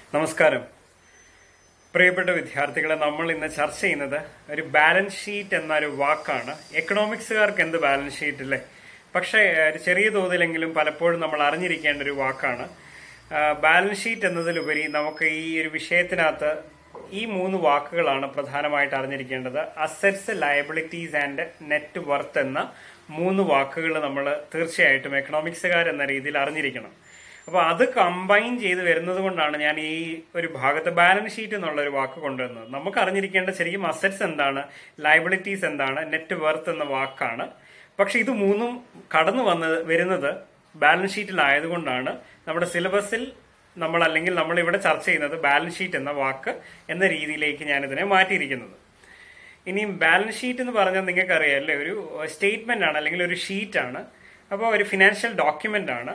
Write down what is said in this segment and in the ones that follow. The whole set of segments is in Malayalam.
നമസ്കാരം പ്രിയപ്പെട്ട വിദ്യാർത്ഥികളെ നമ്മൾ ഇന്ന് ചർച്ച ചെയ്യുന്നത് ഒരു ബാലൻസ് ഷീറ്റ് എന്നൊരു വാക്കാണ് എക്കണോമിക്സുകാർക്ക് എന്ത് ബാലൻസ് ഷീറ്റ് അല്ലേ പക്ഷേ ഒരു ചെറിയ തോതിലെങ്കിലും പലപ്പോഴും നമ്മൾ അറിഞ്ഞിരിക്കേണ്ട ഒരു വാക്കാണ് ബാലൻസ് ഷീറ്റ് എന്നതിലുപരി നമുക്ക് ഈ ഒരു വിഷയത്തിനകത്ത് ഈ മൂന്ന് വാക്കുകളാണ് പ്രധാനമായിട്ട് അറിഞ്ഞിരിക്കേണ്ടത് assets liabilities and net worth എന്ന മൂന്ന് വാക്കുകൾ നമ്മൾ തീർച്ചയായിട്ടും എക്കണോമിക്സുകാർ എന്ന രീതിയിൽ അറിഞ്ഞിരിക്കണം അപ്പോൾ അത് കമ്പൈൻ ചെയ്ത് വരുന്നത് കൊണ്ടാണ് ഞാൻ ഈ ഒരു ഭാഗത്ത് ബാലൻസ് ഷീറ്റ് എന്നുള്ള ഒരു വാക്ക് കൊണ്ടുവരുന്നത് നമുക്ക് അറിഞ്ഞിരിക്കേണ്ട ശരിക്കും അസറ്റ്സ് എന്താണ് ലയബിലിറ്റീസ് എന്താണ് നെറ്റ് വർത്ത് എന്ന വാക്കാണ് പക്ഷെ ഇത് മൂന്നും കടന്നു വന്ന് വരുന്നത് ബാലൻസ് ഷീറ്റിലായതുകൊണ്ടാണ് നമ്മുടെ സിലബസിൽ നമ്മൾ അല്ലെങ്കിൽ നമ്മൾ ഇവിടെ ചർച്ച ചെയ്യുന്നത് ബാലൻസ് ഷീറ്റ് എന്ന വാക്ക് എന്ന രീതിയിലേക്ക് ഞാൻ ഇതിനെ മാറ്റിയിരിക്കുന്നത് ഇനിയും ബാലൻസ് ഷീറ്റ് എന്ന് പറഞ്ഞാൽ നിങ്ങൾക്ക് അറിയാമല്ലേ ഒരു സ്റ്റേറ്റ്മെന്റ് ആണ് അല്ലെങ്കിൽ ഒരു ഷീറ്റ് ആണ് അപ്പോൾ ഒരു ഫിനാൻഷ്യൽ ഡോക്യുമെന്റ് ആണ്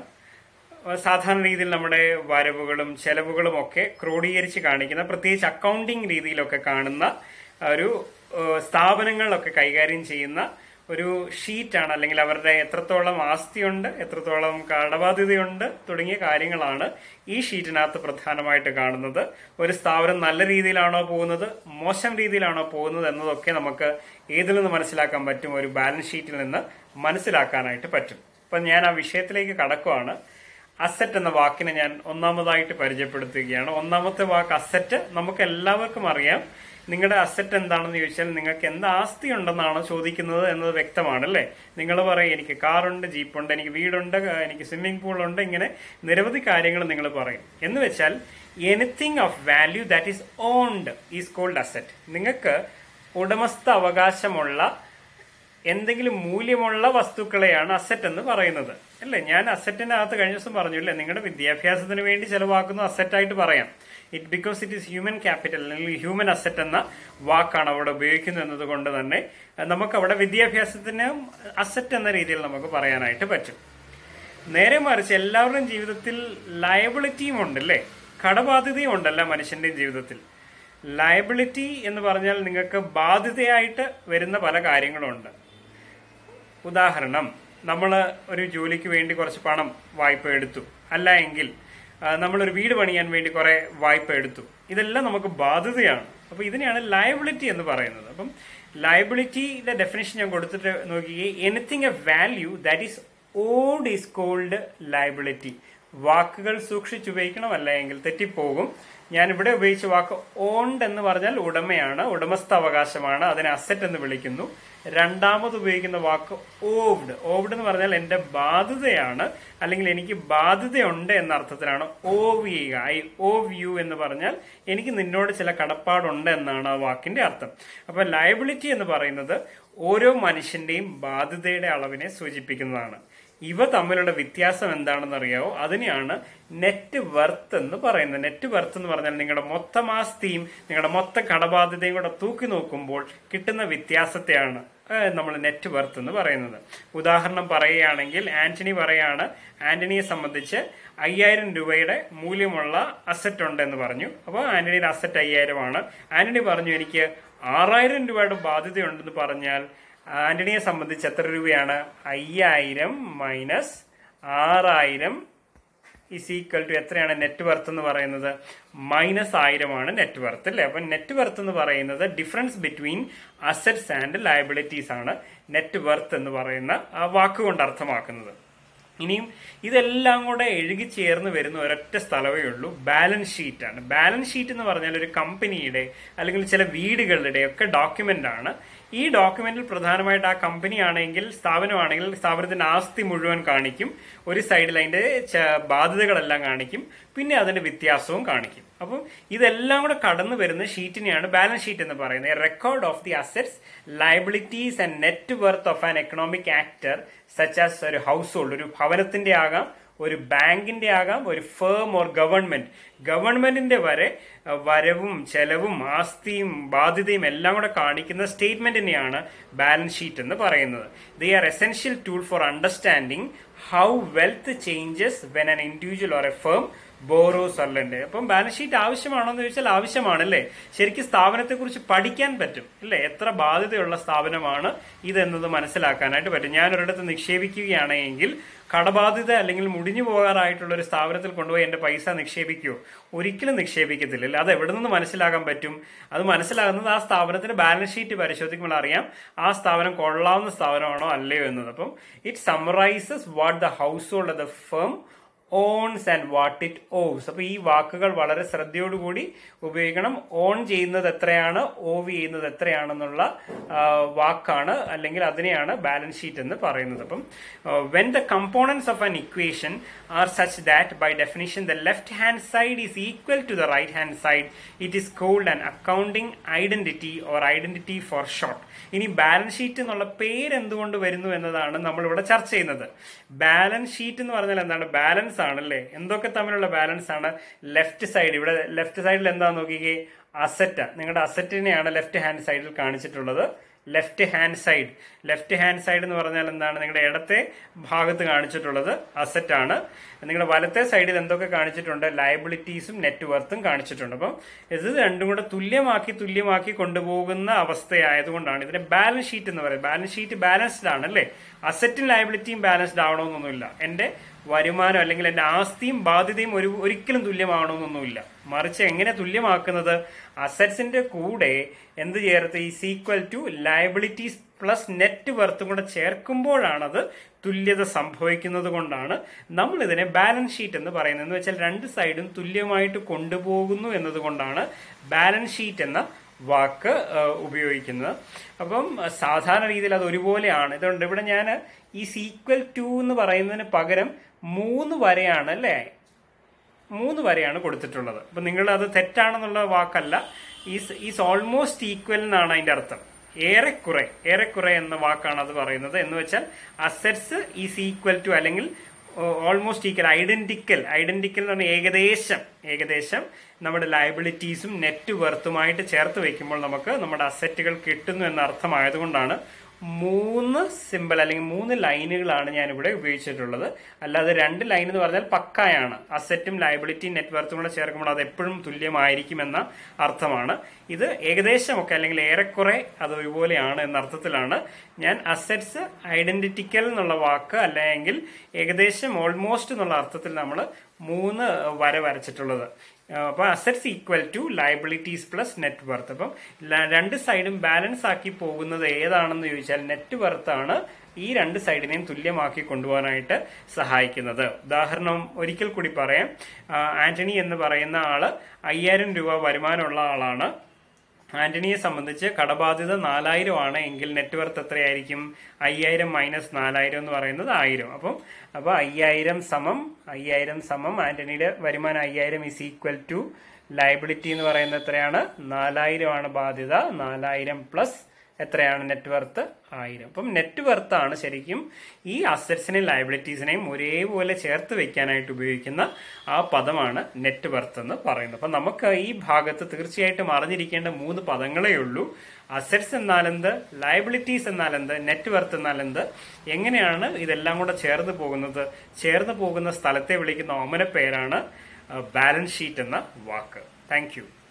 സാധാരണ രീതിയിൽ നമ്മുടെ വരവുകളും ചെലവുകളും ഒക്കെ ക്രോഡീകരിച്ച് കാണിക്കുന്ന പ്രത്യേകിച്ച് അക്കൗണ്ടിങ് രീതിയിലൊക്കെ കാണുന്ന ഒരു ഏഹ്, സ്ഥാപനങ്ങളിലൊക്കെ കൈകാര്യം ചെയ്യുന്ന ഒരു ഷീറ്റാണ് അല്ലെങ്കിൽ അവരുടെ എത്രത്തോളം ആസ്തിയുണ്ട് എത്രത്തോളം കടബാധ്യതയുണ്ട് തുടങ്ങിയ കാര്യങ്ങളാണ് ഈ ഷീറ്റിനകത്ത് പ്രധാനമായിട്ട് കാണുന്നത് ഒരു സ്ഥാപനം നല്ല രീതിയിലാണോ പോകുന്നത് മോശം രീതിയിലാണോ പോകുന്നത് എന്നതൊക്കെ നമുക്ക് ഏതിൽ നിന്ന് മനസ്സിലാക്കാൻ പറ്റും ഒരു ബാലൻസ് ഷീറ്റിൽ നിന്ന് മനസ്സിലാക്കാനായിട്ട് പറ്റും അപ്പൊ ഞാൻ ആ വിഷയത്തിലേക്ക് കടക്കുവാണ് അസറ്റ് എന്ന വാക്കിനെ ഞാൻ ഒന്നാമതായിട്ട് പരിചയപ്പെടുത്തുകയാണ് ഒന്നാമത്തെ വാക്ക് അസറ്റ് നമുക്ക് എല്ലാവർക്കും അറിയാം നിങ്ങളുടെ അസറ്റ് എന്താണെന്ന് ചോദിച്ചാൽ നിങ്ങൾക്ക് എന്ത് ആസ്തി ഉണ്ടെന്നാണ് ചോദിക്കുന്നത് എന്നത് വ്യക്തമാണ് അല്ലേ നിങ്ങൾ പറയും എനിക്ക് കാറുണ്ട് ജീപ്പുണ്ട് എനിക്ക് വീടുണ്ട് എനിക്ക് സ്വിമ്മിംഗ് പൂൾ ഉണ്ട് ഇങ്ങനെ നിരവധി കാര്യങ്ങൾ നിങ്ങൾ പറയും എന്ന് വെച്ചാൽ anything of value that is owned is called asset നിങ്ങൾക്ക് ഉടമസ്ഥ അവകാശമുള്ള എന്തെങ്കിലും മൂല്യമുള്ള വസ്തുക്കളെയാണ് അസറ്റ് എന്ന് പറയുന്നത് അല്ലേ ഞാൻ അസറ്റിനകത്ത് കഴിഞ്ഞ ദിവസം പറഞ്ഞു അല്ലേ നിങ്ങളുടെ വിദ്യാഭ്യാസത്തിന് വേണ്ടി ചെലവാക്കുന്ന അസറ്റായിട്ട് പറയാം it because it is human capital അല്ലെങ്കിൽ ഹ്യൂമൻ അസറ്റ് എന്ന വാക്കാണ് അവിടെ ഉപയോഗിക്കുന്നത് എന്നതുകൊണ്ട് തന്നെ അഹ് നമുക്ക് അവിടെ വിദ്യാഭ്യാസത്തിന് അസറ്റ് എന്ന രീതിയിൽ നമുക്ക് പറയാനായിട്ട് പറ്റും നേരെ മറിച്ച് എല്ലാവരുടെയും ജീവിതത്തിൽ ലയബിലിറ്റിയും ഉണ്ട് അല്ലേ കടബാധ്യതയും ഉണ്ടല്ല മനുഷ്യന്റെയും ജീവിതത്തിൽ ലയബിലിറ്റി എന്ന് പറഞ്ഞാൽ നിങ്ങൾക്ക് ബാധ്യതയായിട്ട് വരുന്ന പല കാര്യങ്ങളുണ്ട് ഉദാഹരണം നമ്മൾ ഒരു ജോലിക്ക് വേണ്ടി കുറച്ച് പണം വായ്പ എടുത്തു അല്ല എങ്കിൽ ആ, നമ്മളൊരു വീട് പണിയാൻ വേണ്ടി കുറെ വായ്പ എടുത്തു ഇതെല്ലാം നമുക്ക് ബാധ്യതയാണ് അപ്പൊ ഇതിനെയാണ് ലയബിലിറ്റി എന്ന് പറയുന്നത് അപ്പം ലയബിലിറ്റിയുടെ ഡെഫിനേഷൻ ഞാൻ കൊടുത്തിട്ട് നോക്കിയേ anything a value that is owned is called liability വാക്കുകൾ സൂക്ഷിച്ചുപയോഗിക്കണം അല്ല എങ്കിൽ തെറ്റിപ്പോകും ഞാൻ ഇവിടെ ഉപയോഗിച്ച വാക്ക് ഓൺഡ് എന്ന് പറഞ്ഞാൽ ഉടമയാണ് ഉടമസ്ഥ അവകാശമാണ് അതിനെ അസറ്റ് എന്ന് വിളിക്കുന്നു രണ്ടാമത് ഉപയോഗിക്കുന്ന വാക്ക് ഓവ്ഡ് ഓവ്ഡ് എന്ന് പറഞ്ഞാൽ എന്റെ ബാധ്യതയാണ് അല്ലെങ്കിൽ എനിക്ക് ബാധ്യതയുണ്ട് എന്ന അർത്ഥത്തിലാണ് ഓവ് ചെയ്യുക ഐ ഓവ് യു എന്ന് പറഞ്ഞാൽ എനിക്ക് നിന്നോട് ചില കടപ്പാടുണ്ട് എന്നാണ് ആ വാക്കിന്റെ അർത്ഥം അപ്പൊ ലയബിലിറ്റി എന്ന് പറയുന്നത് ഓരോ മനുഷ്യന്റെയും ബാധ്യതയുടെ അളവിനെ സൂചിപ്പിക്കുന്നതാണ് ഇവ തമ്മിലുള്ള വ്യത്യാസം എന്താണെന്ന് അറിയാവോ അതിനെയാണ് നെറ്റ് വർത്ത് എന്ന് പറയുന്നത് നെറ്റ് വർത്ത് എന്ന് പറഞ്ഞാൽ നിങ്ങളുടെ മൊത്തം ആസ്തിയും നിങ്ങളുടെ മൊത്തം കടബാധ്യതയും കൂടെ തൂക്കി നോക്കുമ്പോൾ കിട്ടുന്ന വ്യത്യാസത്തെയാണ് നമ്മൾ നെറ്റ് വർത്ത് എന്ന് പറയുന്നത് ഉദാഹരണം പറയുകയാണെങ്കിൽ ആന്റണി പറയാണ് ആന്റണിയെ സംബന്ധിച്ച് അയ്യായിരം രൂപയുടെ മൂല്യമുള്ള അസറ്റ് ഉണ്ട് എന്ന് പറഞ്ഞു അപ്പോൾ ആന്റണിയുടെ അസറ്റ് അയ്യായിരമാണ് ആന്റണി പറഞ്ഞു എനിക്ക് ആറായിരം രൂപയുടെ ബാധ്യതയുണ്ടെന്ന് പറഞ്ഞാൽ ആന്റണിയെ സംബന്ധിച്ച് എത്ര രൂപയാണ് അയ്യായിരം മൈനസ് ആറായിരം ഇസ് ഈക്വൽ ടു എത്രയാണ് നെറ്റ് വർത്ത് എന്ന് പറയുന്നത് മൈനസ് ആയിരമാണ് നെറ്റ് വർത്ത് അല്ലേ അപ്പൊ നെറ്റ് വർത്ത് എന്ന് പറയുന്നത് difference between assets and liabilities ആണ് നെറ്റ് വർത്ത് എന്ന് പറയുന്ന ആ വാക്കുകൊണ്ട് അർത്ഥമാക്കുന്നത് ഇനിയും ഇതെല്ലാം കൂടെ എഴുകി ചേർന്ന് വരുന്ന ഒരൊറ്റ സ്ഥലമേ ഉള്ളൂ ബാലൻസ് ഷീറ്റ് ആണ് ബാലൻസ് ഷീറ്റ് എന്ന് പറഞ്ഞാൽ ഒരു കമ്പനിയുടെ അല്ലെങ്കിൽ ചില വീടുകളുടെ ഒക്കെ ഡോക്യുമെന്റ് ആണ് ഈ ഡോക്യുമെന്റിൽ പ്രധാനമായിട്ട് ആ കമ്പനി ആണെങ്കിൽ സ്ഥാപനമാണെങ്കിൽ സ്ഥാപനത്തിന്റെ ആസ്തി മുഴുവൻ കാണിക്കും ഒരു സൈഡിൽ അതിന്റെ ച- ബാധ്യതകളെല്ലാം കാണിക്കും പിന്നെ അതിന്റെ വ്യത്യാസവും കാണിക്കും അപ്പം ഇതെല്ലാം കൂടെ കടന്നു വരുന്ന ഷീറ്റിനെയാണ് ബാലൻസ് ഷീറ്റ് എന്ന് പറയുന്നത് record of the assets liabilities and net worth of an economic actor such as ഒരു ഹൗസ് ഹോൾഡ് ഒരു ഭവനത്തിന്റെ ആകാം ഒരു ബാങ്കിന്റെ ആകാം ഒരു ഫേം ഓർ ഗവൺമെന്റ് ഗവൺമെന്റിന്റെ വരെ അഹ്, വരവും ചെലവും ആസ്തിയും ബാധ്യതയും എല്ലാം കൂടെ കാണിക്കുന്ന സ്റ്റേറ്റ്മെന്റിനെയാണ് ബാലൻസ് ഷീറ്റ് എന്ന് പറയുന്നത് they are essential tool for understanding how wealth changes when an individual or a firm borrows അല്ലണ്ട് അപ്പം ബാലൻസ് ഷീറ്റ് ആവശ്യമാണോ എന്ന് ചോദിച്ചാൽ ആവശ്യമാണല്ലേ ശരിക്കും സ്ഥാപനത്തെ കുറിച്ച് പഠിക്കാൻ പറ്റും അല്ലേ എത്ര ബാധ്യതയുള്ള സ്ഥാപനമാണ് ഇതെന്നത് മനസ്സിലാക്കാനായിട്ട് പറ്റും ഞാൻ ഒരിടത്ത് നിക്ഷേപിക്കുകയാണ് എങ്കിൽ കടബാധ്യത അല്ലെങ്കിൽ മുടിഞ്ഞു പോകാറായിട്ടുള്ള ഒരു സ്ഥാപനത്തിൽ കൊണ്ടുപോയി എന്റെ പൈസ നിക്ഷേപിക്കുമോ ഒരിക്കലും നിക്ഷേപിക്കത്തില്ല അത് എവിടെ നിന്ന് മനസ്സിലാക്കാൻ പറ്റും അത് മനസ്സിലാകുന്നത് ആ സ്ഥാപനത്തിന്റെ ബാലൻസ് ഷീറ്റ് പരിശോധിക്കുമ്പോൾ അറിയാം ആ സ്ഥാപനം കൊള്ളാവുന്ന സ്ഥാപനമാണോ അല്ലയോ എന്നത് അപ്പം it summarises what the household the firm owns and what it owes അപ്പൊ ഈ വാക്കുകൾ വളരെ ശ്രദ്ധയോടുകൂടി ഉപയോഗിക്കണം ഓൺ ചെയ്യുന്നത് എത്രയാണ് ഓവ് ചെയ്യുന്നത് എത്രയാണെന്നുള്ള ആ, വാക്കാണ് അല്ലെങ്കിൽ അതിനെയാണ് ബാലൻസ് ഷീറ്റ് എന്ന് പറയുന്നത് അപ്പം when the components of an equation are such that by definition the left hand side is equal to the right hand side it is called an accounting identity or identity for short ഇനി ബാലൻസ് ഷീറ്റ് എന്നുള്ള പേര് എന്തുകൊണ്ട് വരുന്നു എന്നതാണ് നമ്മൾ ഇവിടെ ചർച്ച ചെയ്യുന്നത് ബാലൻസ് ഷീറ്റ് എന്ന് പറഞ്ഞാൽ എന്താണ് ബാലൻസ് ആണ് അല്ലേ എന്തൊക്കെ തമ്മിലുള്ള ബാലൻസ് ആണ് ലെഫ്റ്റ് സൈഡ് ഇവിടെ ലെഫ്റ്റ് സൈഡിൽ എന്താ നോക്കിക്കേ അസറ്റ് നിങ്ങളുടെ അസറ്റിനെയാണ് ലെഫ്റ്റ് ഹാൻഡ് സൈഡിൽ കാണിച്ചിട്ടുള്ളത് left hand side left hand side എന്ന് പറഞ്ഞാൽ എന്താണ് നിങ്ങളുടെ ഇടത്തെ ഭാഗത്ത് കാണിച്ചിട്ടുള്ളത് അസറ്റ് ആണ് നിങ്ങളുടെ വലത്തെ സൈഡിൽ എന്തൊക്കെ കാണിച്ചിട്ടുണ്ട് ലയബിലിറ്റീസും നെറ്റ് വർത്തും കാണിച്ചിട്ടുണ്ട് അപ്പം ഇത് രണ്ടും കൂടെ തുല്യമാക്കി തുല്യമാക്കി കൊണ്ടുപോകുന്ന അവസ്ഥയായതുകൊണ്ടാണ് ഇതിനെ ബാലൻസ് ഷീറ്റ് എന്ന് പറയുന്നത് ബാലൻസ് ഷീറ്റ് ബാലൻസ്ഡ് ആണ് അല്ലേ അസറ്റും ലയബിലിറ്റിയും ബാലൻസ്ഡ് ആവണമെന്നൊന്നുമില്ല എന്റെ വരുമാനം അല്ലെങ്കിൽ എന്റെ ആസ്തിയും ബാധ്യതയും ഒരു ഒരിക്കലും തുല്യമാവണമെന്നൊന്നുമില്ല മറിച്ച് എങ്ങനെ തുല്യമാക്കുന്നത് അസറ്റ്സിന്റെ കൂടെ എന്ത് ചേർത്ത് is equal to liabilities plus net വർത്തും കൂടെ ചേർക്കുമ്പോഴാണത് തുല്യത സംഭവിക്കുന്നത് കൊണ്ടാണ് നമ്മൾ ഇതിനെ ബാലൻസ് ഷീറ്റ് എന്ന് പറയുന്നത് എന്ന് വെച്ചാൽ രണ്ട് സൈഡും തുല്യമായിട്ട് കൊണ്ടുപോകുന്നു എന്നതുകൊണ്ടാണ് ബാലൻസ് ഷീറ്റ് എന്ന വാക്ക് ആ, ഉപയോഗിക്കുന്നത് അപ്പം ആ, സാധാരണ രീതിയിൽ അത് ഒരുപോലെയാണ് ഇതുകൊണ്ട് ഇവിടെ ഞാൻ ഈ സീക്വൽ ടു എന്ന് പറയുന്നതിന് പകരം മൂന്ന് വരെയാണ് അല്ലേ മൂന്ന് വരെയാണ് കൊടുത്തിട്ടുള്ളത് അപ്പൊ നിങ്ങൾ അത് തെറ്റാണെന്നുള്ള വാക്കല്ല ഈസ് ഈസ് ഓൾമോസ്റ്റ് ഈക്വൽ എന്നാണ് അതിന്റെ അർത്ഥം ഏറെക്കുറെ ഏറെക്കുറെ എന്ന വാക്കാണ് അത് പറയുന്നത് എന്ന് വെച്ചാൽ അസറ്റ്സ് ഈസ് ഈക്വൽ ടു അല്ലെങ്കിൽ ഓൾമോസ്റ്റ് ഈക്വൽ ഐഡന്റിക്കൽ ഐഡന്റിക്കൽ എന്ന് പറഞ്ഞാൽ ഏകദേശം ഏകദേശം നമ്മുടെ ലയബിലിറ്റീസും നെറ്റ് വെർത്തുമായിട്ട് ചേർത്ത് വെക്കുമ്പോൾ നമുക്ക് നമ്മുടെ അസറ്റുകൾ കിട്ടുന്നു എന്ന അർത്ഥമായതുകൊണ്ടാണ് മൂന്ന് സിമ്പിൾ അല്ലെങ്കിൽ മൂന്ന് ലൈനുകളാണ് ഞാൻ ഇവിടെ ഉപയോഗിച്ചിട്ടുള്ളത് അല്ലാതെ രണ്ട് ലൈൻ എന്ന് പറഞ്ഞാൽ പക്കായാണ് അസറ്റും ലയബിലിറ്റിയും നെറ്റ്വർത്തും കൂടെ ചേർക്കുമ്പോൾ അത് എപ്പോഴും തുല്യമായിരിക്കുമെന്ന അർത്ഥമാണ് ഇത് ഏകദേശമൊക്കെ അല്ലെങ്കിൽ ഏറെക്കുറെ അത് ഒരുപോലെയാണ് എന്ന അർത്ഥത്തിലാണ് ഞാൻ അസറ്റ്സ് ഐഡന്റിറ്റിക്കൽ എന്നുള്ള വാക്ക് അല്ലെങ്കിൽ ഏകദേശം ഓൾമോസ്റ്റ് എന്നുള്ള അർത്ഥത്തിൽ നമ്മൾ മൂന്ന് വര വരച്ചിട്ടുള്ളത് അപ്പൊ assets equal to liabilities plus net worth അപ്പം ല- രണ്ട് സൈഡും ബാലൻസ് ആക്കി പോകുന്നത് ഏതാണെന്ന് ചോദിച്ചാൽ നെറ്റ് വർത്ത് ആണ് ഈ രണ്ട് സൈഡിനെയും തുല്യമാക്കി കൊണ്ടുപോകാനായിട്ട് സഹായിക്കുന്നത് ഉദാഹരണം ഒരിക്കൽ കൂടി പറയാം ആ, ആന്റണി എന്ന് പറയുന്ന ആള് അയ്യായിരം രൂപ വരുമാനമുള്ള ആളാണ് ആന്റണിയെ സംബന്ധിച്ച് കടബാധ്യത നാലായിരം ആണ് എങ്കിൽ നെറ്റ്വർത്ത് എത്രയായിരിക്കും അയ്യായിരം മൈനസ് നാലായിരം എന്ന് പറയുന്നത് ആയിരം അപ്പം അപ്പൊ അയ്യായിരം സമം അയ്യായിരം സമം ആന്റണിയുടെ വരുമാനം അയ്യായിരം ഇസ് ഈക്വൽ ടു ലയബിലിറ്റി എന്ന് പറയുന്നത് എത്രയാണ് നാലായിരം ആണ് ബാധ്യത നാലായിരം പ്ലസ് എത്രയാണ് നെറ്റ് വർത്ത് ആയിരം അപ്പം നെറ്റ് വർത്ത് ആണ് ശരിക്കും ഈ അസറ്റ്സിനെയും ലയബിലിറ്റീസിനെയും ഒരേപോലെ ചേർത്ത് വെക്കാനായിട്ട് ഉപയോഗിക്കുന്ന ആ പദമാണ് നെറ്റ് വർത്ത് എന്ന് പറയുന്നത് അപ്പം നമുക്ക് ഈ ഭാഗത്ത് തീർച്ചയായിട്ടും അറിഞ്ഞിരിക്കേണ്ട മൂന്ന് പദങ്ങളേ ഉള്ളൂ അസറ്റ്സ് എന്നാലെന്ത് ലയബിലിറ്റീസ് എന്നാലെന്ത് നെറ്റ് വർത്ത് എന്നാലെന്ത് എങ്ങനെയാണ് ഇതെല്ലാം കൂടെ ചേർന്ന് പോകുന്നത് ചേർന്ന് പോകുന്ന സ്ഥലത്തെ വിളിക്കുന്ന ഓമന പേരാണ് ബാലൻസ് ഷീറ്റ് എന്ന വാക്ക് താങ്ക്